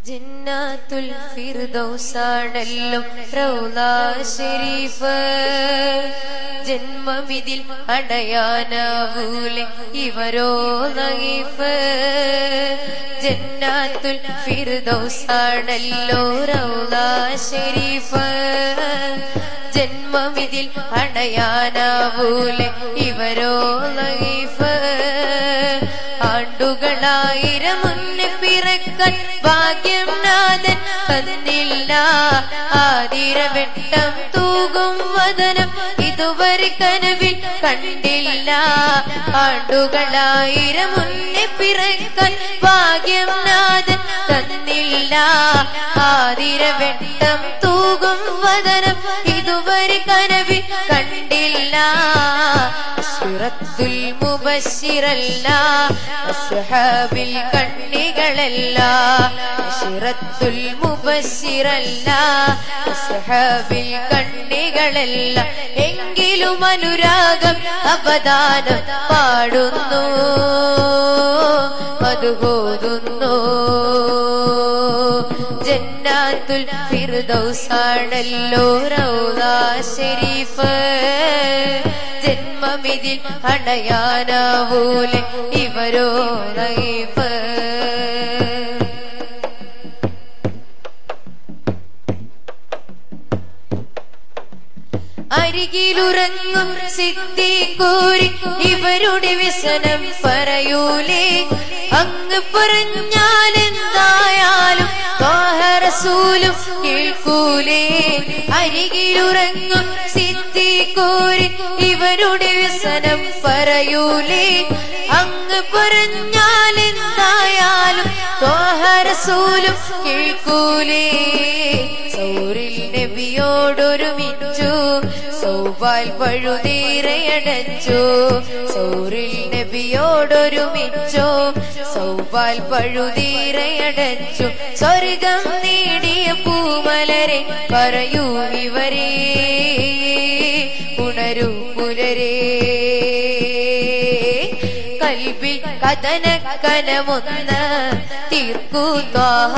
ജന്നാത്തുൽ ഫിർദൗസാണല്ലോ റൗള ഷരീഫ് ജന്മമിതിൽ അടയാനാവൂലെ ഇവരോ ലൈഫ് ജന്നാത്തുൽ ഫിർദൗസാണല്ലോ റൗള ഷരീഫ് ജന്മമിതിൽ അടയാനാവൂലെ ഇവരോ ലൈഫ് ആണ്ടുകളായിരം മുന്നേ പിറക്കാൻ ഭാഗ്യം നാഥൻ തന്നില്ല ആതിരവെട്ടം തൂകും വദനം ഇതുവരെ കനവിൽ കണ്ടില്ല ആണ്ടുകളായിരം മുന്നേ പിറക്കാൻ ഭാഗ്യം നാഥൻ തന്നില്ല ആതിരവെട്ടം തൂകും വദനം ഇതുവരെ കനവിൽ കണ്ടില്ല സുറത്തുൽ മുബശിറല്ല അസ്ഹാബിൽ കണ്ണികളല്ല സിറത്തുൽ മുബശിറല്ല അസ്ഹാബിൽ കണ്ണികളല്ല എങ്കിലും അനുരാഗം അപദാനം പാടുന്നു അതുപോതുന്നു ജന്നാത്തുൽ ഫിർദൗസാണല്ലോ റൗള ഷരീഫ് ജന്മമിതിൽ അടയാനാവൂലെ ഇവരോ റൈഫ് അരികിലുറങ്ങും സിദ്ധിക്കൂരി ഇവരുടെ വ്യസനം പറയൂലേ അങ്ങ് പറഞ്ഞാൽ എന്തായാലും റസൂലും കേൾക്കൂലേ അരികിലുറങ്ങും സിദ്ധിക്കൂരി ഇവരുടെ വ്യസനം പറയൂലേ അങ്ങ് പറഞ്ഞാൽ എന്തായാലും റസൂലും കേൾക്കൂലേ സൗരിൽ നബിയോടൊരുമിച്ചു സൗവാൽ പഴുതീരയടച്ചു സൗരിൽ നബിയോടൊരുമിച്ചു സൗവാൽ പഴുതീരയടച്ചു സ്വർഗം നേടിയ പൂമലരെ പറയൂ ഇവരെ ഉണരൂ പുലരേ കൽബിൽ കഥന കനമൊന്ന് തീർക്കൂ ത്വാഹ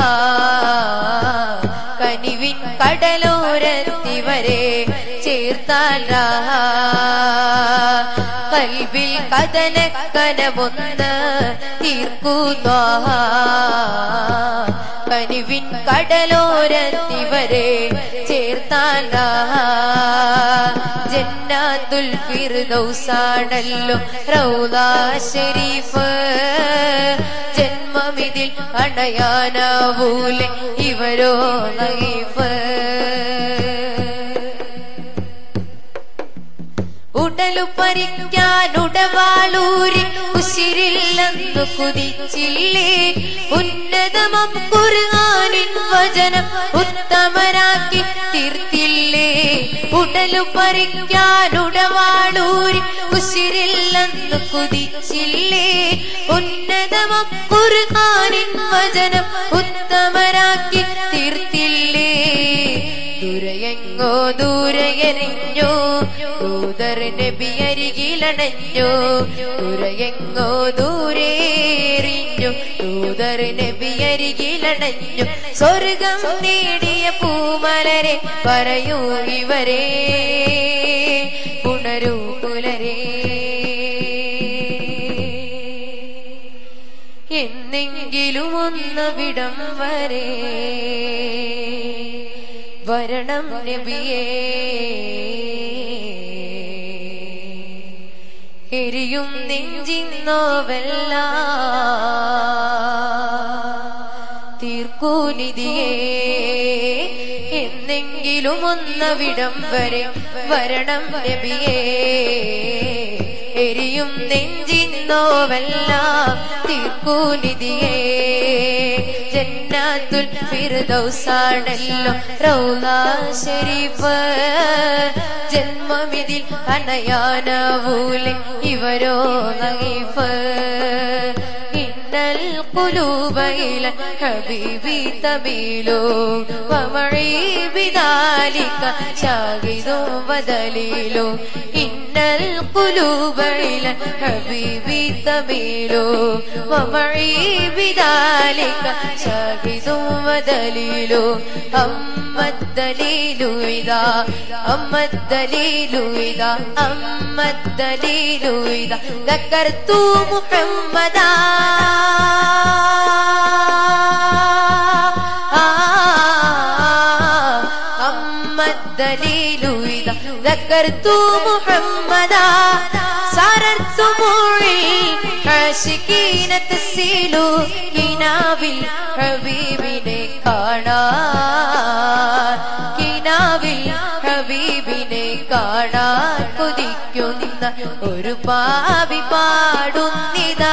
കനിവിൻ കടലോരത്തിവരെ ചേർത്താൽ രാഹ കൽബിൽ കഥന കനമൊന്ന് തീർക്കൂ ത്വാഹ കനിവിൻ കടലോരത്തിവരെ ചേർത്താൽ രാഹ ജന്നാത്തുൽ ഫിർദൗസാണല്ലോ റൗള ഷരീഫ് ജന്മമിതിൽ അടയാനാവൂലെ ഇവരോ ലൈഫ് ഉടലു പരിക്കാൻ ഉടവാളൂരി ഉശിരില്ലെന്നു കുതിച്ചില്ലേ ഉന്നതമം കുറുകാനിൻ വചനം ഉത്തമരാക്കി തീർത്തില്ലേ ഉടലു പരിക്കാൻ ഉടവാളൂരി ഉശിരില്ലെന്നു കുതിച്ചില്ലേ ഉന്നതമം കുറുകാനിൻ വചനം ഉത്തമരാക്കി തീർത്തില്ലേ ദുരയെങ്ങോ ദൂരയെറിഞ്ഞു ദൂതർ നബി അരികിലണഞ്ഞു ദുരയെങ്ങോ ദൂരേറിഞ്ഞു ദൂതർ നബി അരികിലണഞ്ഞു സ്വർഗം നേടിയ പൂമലരെ പറയൂ ഇവരെ ഉണരൂ പുലരേ എന്നെങ്കിലും ഒന്ന് വിടം വരെ വരണം നബിയേ എരിയും നെഞ്ചിന്നോവല്ല തീർക്കൂനിധിയേ എന്നെങ്കിലും ഒന്ന് വിടം വരെ വരണം നബിയേ എരിയും നെഞ്ചിന്നോവല്ല തീർക്കൂനിധിയേ ജന്നാത്തുൽ ഫിർദൗസാണല്ലോ റൗള ഷരീഫ് ജന്മമിതിൽ അണയാനാവൂലെ ഇവരോ ലൈഫ് ഇന്നൽ القلوب إلى الحبيب تميل ومعي بذلك شاهد ودليل إن القلوب إلى الحبيب تميل ومعي بذلك شاهد ودليل أما الدليل إذا أما الدليل إذا أما الدليل إذا ذكرت محمدا أما الدليل إذا ذكرت محمدا صارت دموعي عاشقين تسيل കിനാവിൽ ഹബീബിനെ കാണാൻ കിനാവിൽ ഹബീബിനെ കാണാൻ കൊതിക്കുന്ന ഒരു പാവി പാടുന്നിതാ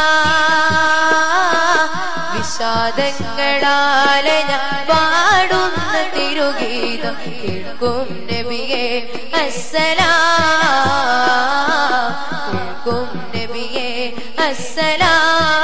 വിഷാദങ്ങളാലെ ഞാൻ പാടുന്ന തിരുഗീതം കേൾക്കും നബിയെ അസ്സലാം കേൾക്കും നബിയെ അസ്സലാം